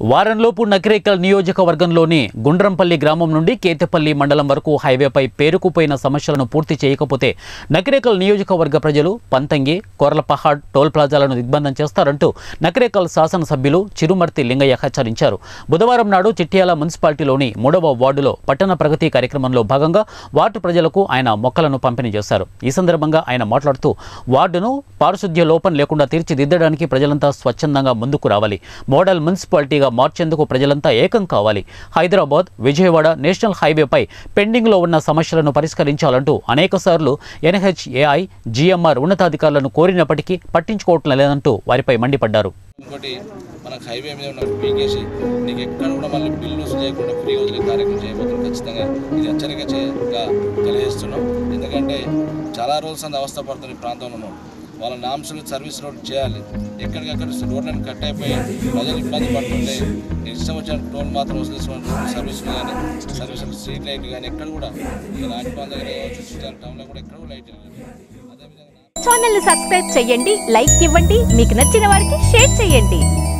వారంలోపు నకిరేకల్ నియోజకవర్గంలోని గుండ్రంపల్లి గ్రామం నుండి కేతపల్లి మండలం వరకు హైవేపై పేరుకుపోయిన సమస్యలను పూర్తి చేయకపోతే నకిరేకల్ నియోజకవర్గ ప్రజలు పంతంగి కోర్లపహాడ్ టోల్ ప్లాజాలను దిగ్బంధం చేస్తారంటూ నకిరేకల్ శాసనసభ్యులు చిరుమర్తి లింగయ్య హెచ్చరించారు బుధవారం నాడు చిట్యాల మున్సిపాలిటీలోని మూడవ వార్డులో పట్టణ ప్రగతి కార్యక్రమంలో భాగంగా వార్డు ప్రజలకు ఆయన మొక్కలను పంపిణీ చేశారు ఈ సందర్భంగా ఆయన మాట్లాడుతూ వార్డును పారిశుద్ధ్య లోపం లేకుండా తీర్చిదిద్దడానికి ప్రజలంతా స్వచ్ఛందంగా ముందుకు రావాలి మోడల్ మున్సిపాలిటీగా మార్చేందుకు ప్రజలంతా ఏకం కావాలి హైదరాబాద్ విజయవాడ నేషనల్ హైవేపై పెండింగ్లో ఉన్న సమస్యలను పరిష్కరించాలంటూ అనేకసార్లు ఎన్హెచ్ఏఐ జిఎంఆర్ ఉన్నతాధికారులను కోరినప్పటికీ పట్టించుకోవటం లేదంటూ వారిపై మండిపడ్డారు ఇంకోటి మనకు హైవే మీద ఉన్న పీకేసి నీకు ఎక్కడ కూడా మళ్ళీ బిల్లు వసూలు చేయకుండా ఫ్రీ వదిలే కార్యక్రమం చేయబోతున్నాం ఖచ్చితంగా ఇది హెచ్చరిక చేయగా తెలియజేస్తున్నాం ఎందుకంటే చాలా రోజుల సంది అవస్థ పడుతుంది ఈ ప్రాంతంలో ఉన్నాం వాళ్ళ నామ్స్లు సర్వీస్ రోడ్ చేయాలి ఎక్కడికక్కడ రోడ్లను కట్ అయిపోయి ప్రజలు ఇబ్బంది పడుతుంటే ఇష్టం వచ్చిన టోల్ మాత్రం వసూలు చేసుకున్న సర్వీసులు కానీ సర్వీసులు స్ట్రీట్ లైట్ కానీ ఎక్కడ కూడా ఇక రాజపాల దగ్గర కావచ్చు చుట్టాల టౌన్లో కూడా ఎక్కడ కూడా లైట్ లేదు అదేవిధంగా ఛానల్ ని సబ్స్క్రైబ్ చేయండి లైక్ ఇవ్వండి మీకు నచ్చిన వారికి షేర్ చేయండి